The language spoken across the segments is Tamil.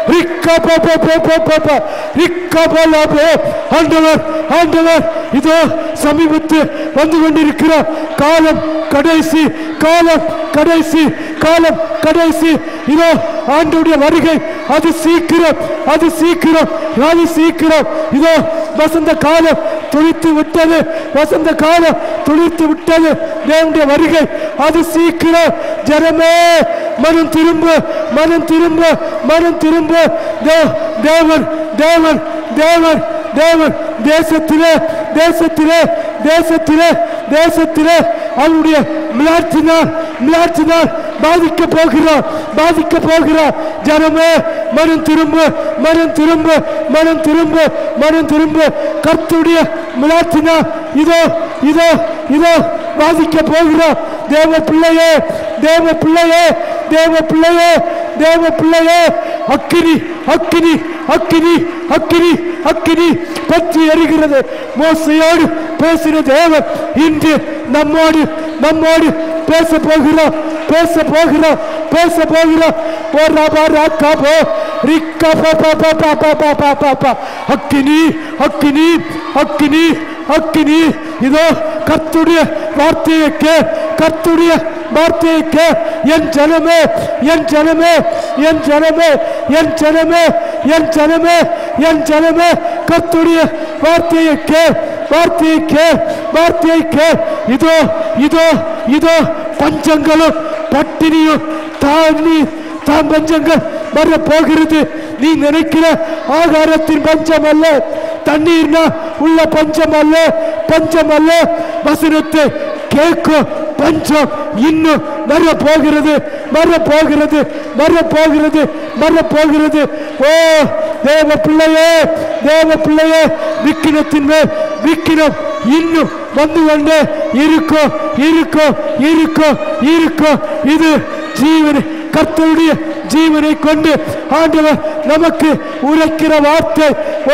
ரிக்கபபபபபப, ரிக்கபலபே. ஆண்டவர் ஆண்டவர் இதோ சமீபத்து வந்து கொண்டிருக்கிற காலம் கடைசி காலம் கடைசி காலம் கடைசி இதோ ஆண்டுடைய வருகை அது சீக்கிரம் அது சீக்கிரம் அது சீக்கிரம் இதோ வசந்த காலம் துளித்து விட்டது வசந்த காலம் துளித்து விட்டது தேவனுடைய வருகை அது சீக்கிரம் ஜனமே மனம் திரும்ப மனம் திரும்ப மனம் திரும்ப தே- தேவன் தேவன் தேவன் தேவன் தேசத்திலே தேசத்திலே தேசத்திலே தேசத்திலே அவருடைய மிளாற்றினால் மிளாற்றினால் பாதிக்க போகிறார் பாதிக்க போகிறார் ஜனமே மனம் திரும்ப மனம் திரும்ப மனம் திரும்ப மனம் திரும்ப கர்த்தருடைய மிளாற்றினால் இதோ இதோ இதோ பாதிக்க போகிறார் தேவ பிள்ளையே தேவ பிள்ளையே தேவ பிள்ளையே தேவ பிள்ளையே அக்கினி அக்கினி அக்கினி அக்கினி அக்கினி பற்றி எரிகிறது மோசையோடு பேசின தேவன் இன்று நம்மோடு நம்மோடு பேச போகிறோம் பேச போகிறோம் பேச போகிறோம் போறா பாரா காபோ ரிக்கா பா பா பா பா பா பா பா பா பா அக்கினி அக்கினி அக்கினி அக்கினி இதோ கர்த்துடைய வார்த்தையை கே கர்த்துடைய வார்த்தையை கே என் ஜனமே என் ஜனமே என் ஜனமே என் ஜனமே என் ஜனமே என் ஜனமே கர்த்துடைய வார்த்தையை கே வார்த்தையை கே வார்த்தையை கே இதோ இதோ இதோ பஞ்சங்களும் பட்டினியும் தாண்டி தாம் பஞ்சங்கள் வர போகிறது நீ நினைக்கிற ஆகாரத்தின் பஞ்சம் அல்ல தண்ணீர்னா உள்ள பஞ்சம் அல்ல பஞ்சம் அல்ல வசனத்தை கேட்கும் பஞ்சம் இன்னும் வர போகிறது வர போகிறது வர போகிறது வர போகிறது ஓ தேவ பிள்ளையே தேவ பிள்ளையே விக்கினத்தின் மேல் விக்கினம் இன்னும் வந்து கொண்டே இருக்கும் இருக்கும் இருக்கும் இருக்கும் இது ஜீவனை கர்த்தருடைய ஜீவனை கொண்டு ஆண்டவர் நமக்கு உரைக்கிற வார்த்தை ஓ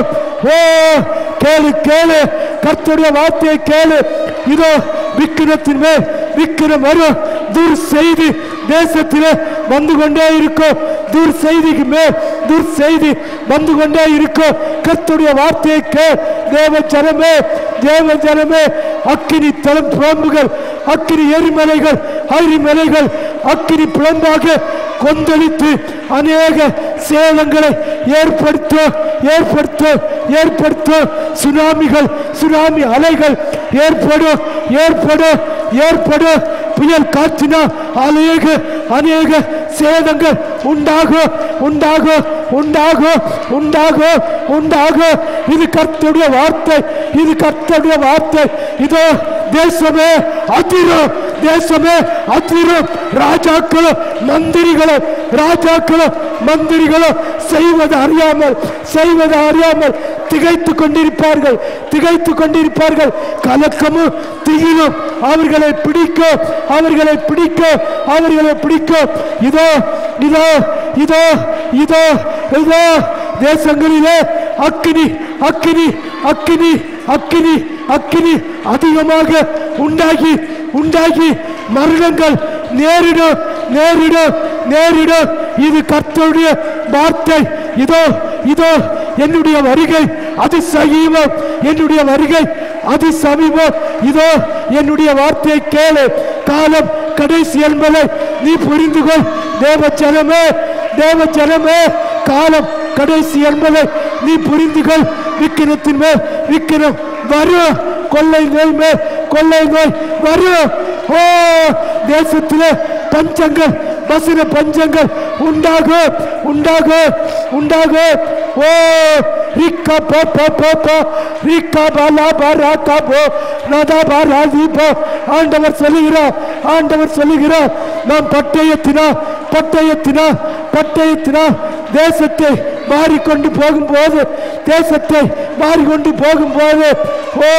ஓ கேளு கேளு கர்த்தருடைய வார்த்தையை கேளு இதோ விக்கிரத்தின் மேல் விக்கிரம் வரும் துர் செய்தி தேசத்திலே வந்து கொண்டே இருக்கும் துர் செய்திக்கு மேல் துர் செய்தி வந்து கொண்டே இருக்கும் கர்த்தருடைய வார்த்தையை கே தேவ ஜனமே தேவ ஜனமே அக்கினி தளம் புலம்புகள் அக்கினி எரிமலைகள் அரிமலைகள் அக்கினி புலம்பாக கொந்தளித்து அநேக சேதங்களை ஏற்படுத்தும் ஏற்படுத்தும் ஏற்படுத்தும் சுனாமிகள் சுனாமி அலைகள் ஏற்படும் ஏற்படும் ஏற்படும் புயல் காற்றினா அநேக அநேக சேதங்கள் உண்டாகும் உண்டாகும் உண்டாகும் உண்டாகும் உண்டாகும் இது கர்த்தருடைய வார்த்தை இது கர்த்தருடைய வார்த்தை இதோ தேசமே அதிரும் தேசமே அதிரும் ராஜாக்களும் மந்திரிகளும் ராஜாக்களும் மந்திரிகளும் செய்வது அறியாமல் செய்வது அறியாமல் திகைத்து கொண்டிருப்பார்கள் திகைத்து கொண்டிருப்பார்கள் கலக்கமும் திகிலும் அவர்களை பிடிக்கும் அவர்களை பிடிக்கும் அவர்களை பிடிக்கும் இதோ இதோ இதோ இதோ இதோ தேசங்களிலே அக்கினி அக்கினி அக்கினி அக்கினி அக்கினி அதிகமாக உண்டாகி உண்டாகி மரணங்கள் நேரிடும் நேரிடும் நேரிடும் இது கர்த்தருடைய வார்த்தை இதோ இதோ என்னுடைய வருகை அது சமீபம் என்னுடைய வருகை அது சமீபம் இதோ என்னுடைய வார்த்தையை கேளு காலம் கடைசி என்பதை நீ புரிந்து கொள் தேவ ஜனமே தேவ ஜனமே காலம் கடைசி என்பதை நீ புரிந்து கொள் விக்கிரத்தின் மேல் விக்கிரம் வரும் கொள்ளை நோய் மேல் கொள்ளை நோய் வரும் ஓ தேசத்திலே பஞ்சங்கள் வசன பஞ்சங்கள் உண்டாகும் உண்டாகும் உண்டாகும் ஓ ரிக்கா போ போ போ போ ரிக்கா பாலா பாரா கா போ ராதா பாரா போ ஆண்டவர் சொல்லுகிறார் ஆண்டவர் சொல்லுகிறார் நாம் பட்டயத்தினா பட்டயத்தினா பட்டயத்தினா தேசத்தை மாறிக்கொண்டு போகும்போது தேசத்தை மாறிக்கொண்டு போகும்போது ஓ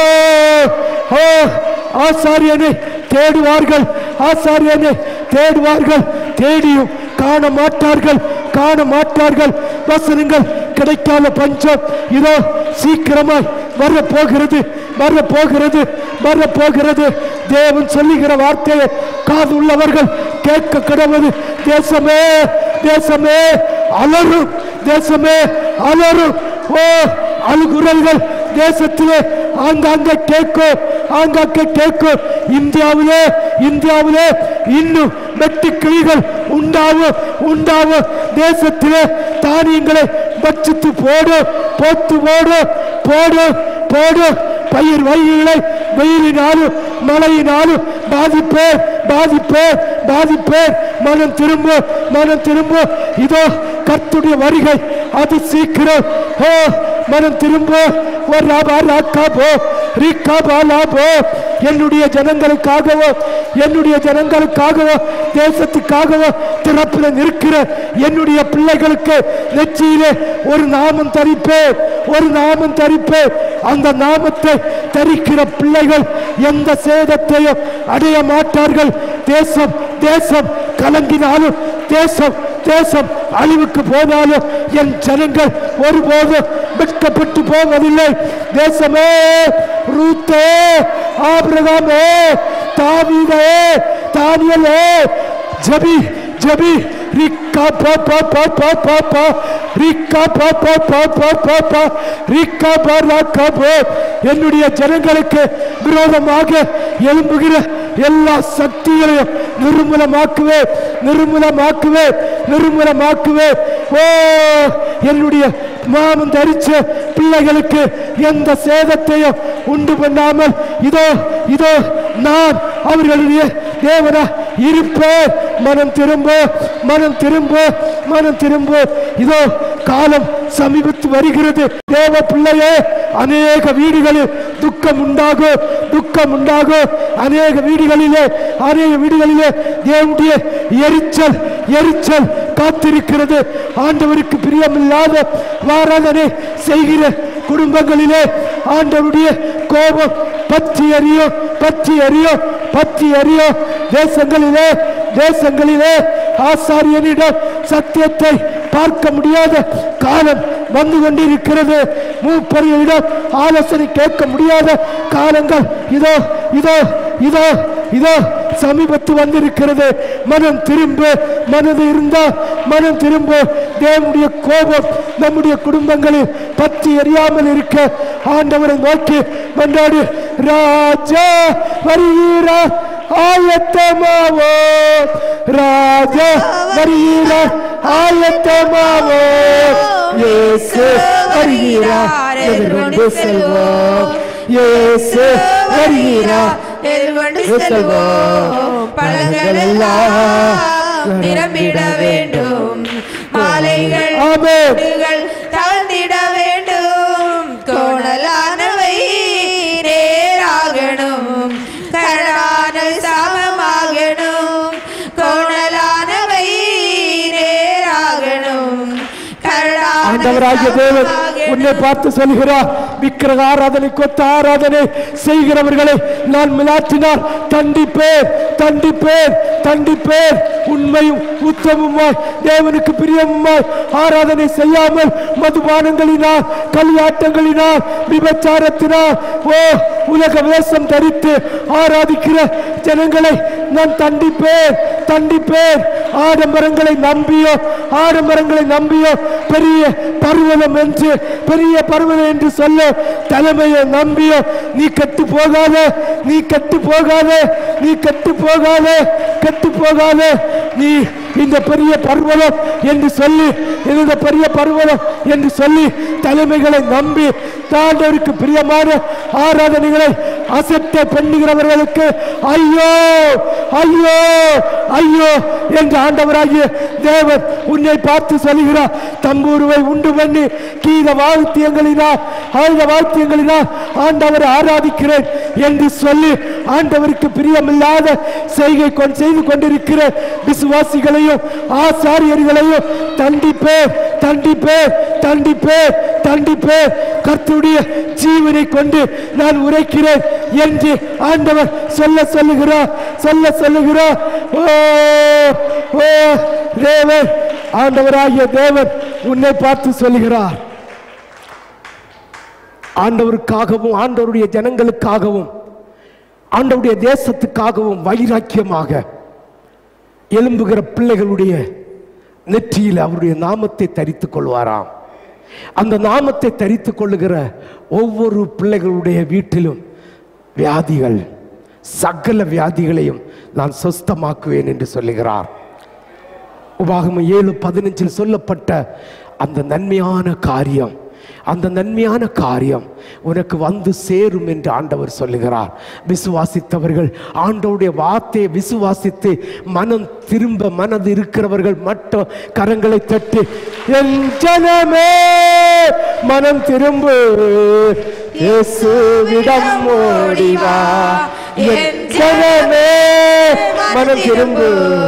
ஓ ஆசாரியனை தேடுவார்கள் ஆசாரியனை தேடுவார்கள் தேடியும் காண மாட்டார்கள் காண மாட்டார்கள் வசனங்கள் கிடைக்காத பஞ்சம் இதோ சீக்கிரமாய் வர போகிறது வர போகிறது வர போகிறது தேவன் சொல்லுகிற வார்த்தையை காது உள்ளவர்கள் கேட்க கிடவது தேசமே தேசமே அலரும் தேசமே அலரும் ஓ அழுகுரல்கள் தேசத்திலே ஆங்காங்கே கேட்கும் ஆங்காங்கே கேட்கும் இந்தியாவிலே இந்தியாவிலே இன்னும் வெட்டு கிளிகள் உண்டாவும் உண்டாவும் தேசத்திலே தானியங்களை பட்சித்து போடு போத்து போடு போடு போடு பயிர் வகைகளை வெயிலினாலும் மழையினாலும் பாதிப்பேர் பாதிப்பேர் பாதிப்பேர் மனம் திரும்ப மனம் திரும்ப இதோ கர்த்துடைய வருகை அது சீக்கிரம் ஓ மனம் திரும்ப ஒரு ராபா ராக்கா போ ரீக்கா பாலா போ என்னுடைய ஜனங்களுக்காகவோ என்னுடைய ஜனங்களுக்காகவோ தேசத்துக்காகவோ திறப்பில் நிற்கிற என்னுடைய பிள்ளைகளுக்கு நெற்றியிலே ஒரு நாமம் தரிப்பேன் ஒரு நாமம் தரிப்பேன் அந்த நாமத்தை தரிக்கிற பிள்ளைகள் எந்த சேதத்தையும் அடைய மாட்டார்கள் தேசம் தேசம் கலங்கினாலும் தேசம் தேசம் அழிவுக்கு போனாலும் என் ஜனங்கள் ஒருபோதும் வெட்கப்பட்டு போவதில்லை தேசமே ரூத்தே ஆபிரகாமே தாவீதே தானியலே ஜபி ஜபி ரிக்கா பா பா பா பா பா பா ரிக்கா பா பா பா பா பா பா ரிக்கா பா ராக்கா போ என்னுடைய ஜனங்களுக்கு விரோதமாக எழும்புகிற எல்லா சக்திகளையும் நிர்மூலமாக்குவே நிர்மூலமாக்குவே நிர்மூலமாக்குவே ஓ என்னுடைய மாமன் தரிச்ச பிள்ளைகளுக்கு எந்த சேதத்தையும் உண்டு பண்ணாமல் இதோ இதோ நான் அவர்களுடைய தேவனா இருப்பேன் மனம் திரும்ப மனம் திரும்ப மனம் திரும்ப இதோ காலம் சமீபத்து வருகிறது தேவ பிள்ளையே அநேக வீடுகளில் துக்கம் உண்டாகும் துக்கம் உண்டாகும் அநேக வீடுகளிலே அநேக வீடுகளிலே தேவனுடைய எரிச்சல் எரிச்சல் காத்திருக்கிறது ஆண்டவருக்கு பிரியமில்லாத ஆராதனை செய்கிற குடும்பங்களிலே ஆண்டவருடைய கோபம் பற்றி எறியும் பற்றி எறியும் பற்றி எறியும் தேசங்களிலே தேசங்களிலே ஆசாரியனிடம் சத்தியத்தை பார்க்க முடியாத காலம் வந்து கொண்டிருக்கிறது மூப்பரிடம் ஆலோசனை கேட்க முடியாத காலங்கள் இதோ இதோ இதோ இதோ சமீபத்து வந்திருக்கிறது மனம் திரும்ப மனது இருந்தா மனம் திரும்ப தேவனுடைய கோபம் நம்முடைய குடும்பங்களில் பற்றி எரியாமல் இருக்க ஆண்டவரை நோக்கி மன்றாடு ராஜா வருகிறா ஆயத்தமாவோ ராஜா வருகிறா ஆயத்தமாவோ இயேசு வருகிறார் எதிர்கொண்டு செல்வோம் இயேசு வருகிறார் எதிர்கொண்டு செல்வோம் பழங்கள் எல்லாம் நிரம்பிட வேண்டும் மாலைகள் ஆமென். முட்டுகள் தாழ்ந்திட வேண்டும் கோணலானவை நேராகணும் கரடான சாமமாகணும் கோணலானவை நேராகணும் கரடான ஆண்டவராகிய தேவன் உன்னை சாமமாகணும். பார்த்து சொல்கிறார் விக்கிரக ஆராதனை கொத்த ஆராதனை செய்கிறவர்களை நான் மிலாற்றினார் தண்டிப்பேன் தண்டிப்பேன் தண்டிப்பேன் உண்மையும் உத்தமமாய் தேவனுக்கு பிரியமுமாய் ஆராதனை செய்யாமல் மதுபானங்களினால் களியாட்டங்களினால் விபச்சாரத்தினால் ஓ உலக வேஷம் தரித்து ஆராதிக்கிற ஜனங்களை நான் தண்டிப்பேன் தண்டிப்பேன் ஆடம்பரங்களை நம்பியோ ஆடம்பரங்களை நம்பியோ பெரிய பர்வதம் என்று பெரிய பர்வதம் என்று சொல்ல தலைமையை நம்பியோ நீ கெட்டு போகாத நீ கெட்டு போகாத நீ கெட்டு போகாத கெட்டு போகாத நீ இந்த பெரிய பர்வதம் என்று சொல்லி இந்த பெரிய பர்வதம் என்று சொல்லி தலைமைகளை நம்பி தாண்டவருக்கு பிரியமான ஆராதனைகளை அசட்ட பண்ணுகிறவர்களுக்கு ஐயோ ஐயோ ஐயோ என்று ஆண்டவராகிய தேவன் உன்னை பார்த்து சொல்கிறார் தம்பூருவை உண்டு பண்ணி கீத வாத்தியங்களினால் ஆயுத வாத்தியங்களினால் ஆண்டவரை ஆராதிக்கிறேன் என்று சொல்லி ஆண்டவருக்கு பிரியமில்லாத செய்கை கொண்டு செய்து கொண்டிருக்கிற விசுவாசிகளையும் ஆசாரியர்களையும் தண்டிப்பேன் தண்டிப்பேன் தண்டிப்பேன் தண்டிப்பேன் கர்த்தருடைய ஜீவனை கொண்டு நான் உரைக்கிறேன் என்று ஆண்டவர் சொல்ல சொல்லுகிறார் சொல்ல சொல்லுகிறார் ஓ ஓ தேவன் ஆண்டவராகிய தேவன் உன்னை பார்த்து சொல்லுகிறார் ஆண்டவருக்காகவும் ஆண்டவருடைய ஜனங்களுக்காகவும் ஆண்டவருடைய தேசத்துக்காகவும் வைராக்கியமாக எழும்புகிற பிள்ளைகளுடைய நெற்றியில் அவருடைய நாமத்தை தரித்துக் கொள்வாராம் அந்த நாமத்தை தரித்துக் கொள்ளுகிற ஒவ்வொரு பிள்ளைகளுடைய வீட்டிலும் வியாதிகள் சகல வியாதிகளையும் நான் சொஸ்தமாக்குவேன் என்று சொல்லுகிறார் உபாகமம் ஏழு பதினஞ்சில் சொல்லப்பட்ட அந்த நன்மையான காரியம் அந்த நன்மையான காரியம் உனக்கு வந்து சேரும் என்று ஆண்டவர் சொல்லுகிறார் விசுவாசித்தவர்கள் ஆண்டவருடைய வார்த்தையை விசுவாசித்து மனம் திரும்ப மனது இருக்கிறவர்கள் மட்டும் கரங்களை தட்டி என் ஜனமே மனம் திரும்பு இயேசுவிடம் ஓடி வா என் ஜனமே மனம் திரும்பு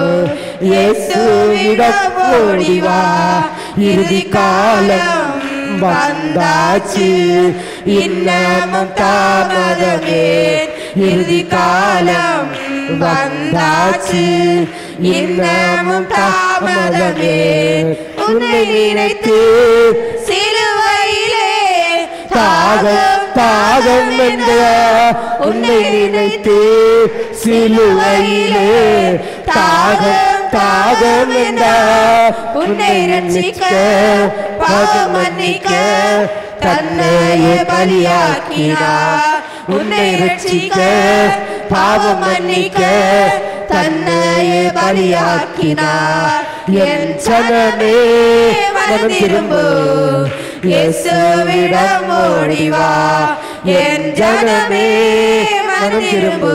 இயேசுவிடம் ஓடி வா இறுதி காலம் வந்தாச்சு இன்னமும் தாமதமே இறுதி காலம் வந்தாச்சு இன்னமும் தாமதமே உன்னை நினைத்து சிலுவையிலே தாகம் தாகம் என்ற உன்னை நினைத்து சிலுவையிலே தாகம் தாகம் என்ற உன்னை ரட்சிக்க பாவம் மன்னிக்க தன்னையே பலியாக்கினார் உன்னை ரட்சிக்க பாவம் மன்னிக்க தன்னையே பலியாக்கினார் என் ஜனமே மனம் திரும்பு இயேசுவிடம் ஓடி வா என் ஜனமே மனம் திரும்பு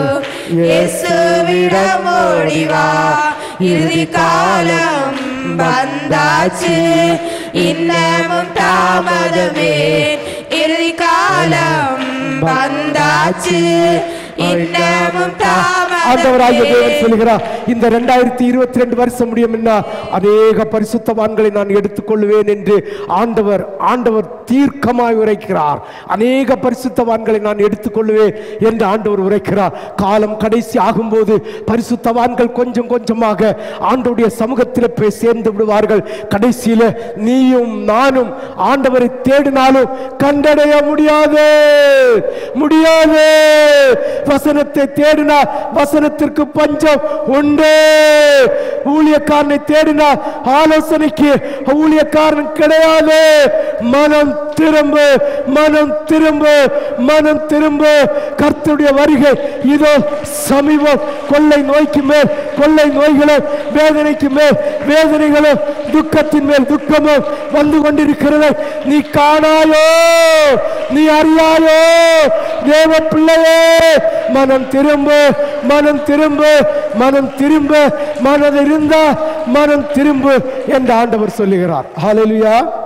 இயேசுவிடம் ஓடி வா இறுதி காலம் வந்தாச்சு இன்னமும் தாமதமே இறுதி காலம் வந்தாச்சு இன்னமும் ஆண்டவராகிய தேவன் தாமதமே சொல்லுகிறார் இந்த ரெண்டாயிரத்தி இருபத்தி ரெண்டு வருஷம் முடியும் என்ன அநேக பரிசுத்தவான்களை நான் எடுத்துக்கொள்வேன் என்று ஆண்டவர் ஆண்டவர் தீர்க்கமாய் உரைக்கிறார் அநேக பரிசுத்தவான்களை நான் எடுத்துக்கொள்வேன் என்று ஆண்டவர் உரைக்கிறார் காலம் கடைசி ஆகும்போது பரிசுத்தவான்கள் கொஞ்சம் கொஞ்சமாக ஆண்டவருடைய சமூகத்தில் போய் சேர்ந்து விடுவார்கள் கடைசியில நீயும் நானும் ஆண்டவரை தேடினாலும் கண்டடைய முடியாது முடியாது வசனத்தை தேடினார் வசனத்திற்கு பஞ்சம் உண்டு ஊழியக்காரனை தேடினார் ஆலோசனைக்கு ஊழியக்காரன் கிடையாது மனம் திரும்ப மனம் திரும்ப மனம் திரும்ப கர்த்தருடைய வருகை இதோ சமீபம் கொள்ளை நோய்க்கு மேல் கொள்ளை நோய்களும் வேதனைக்கு மேல் வேதனைகளும் துக்கத்தின் மேல் துக்கமும் வந்து கொண்டிருக்கிறது நீ காணாயோ நீ அறியாயோ தேவ பிள்ளையே மனம் திரும்ப மனம் திரும்ப மனம் திரும்ப மனது இருந்தா மனம் திரும்ப என்று ஆண்டவர் சொல்லுகிறார் ஹalleluya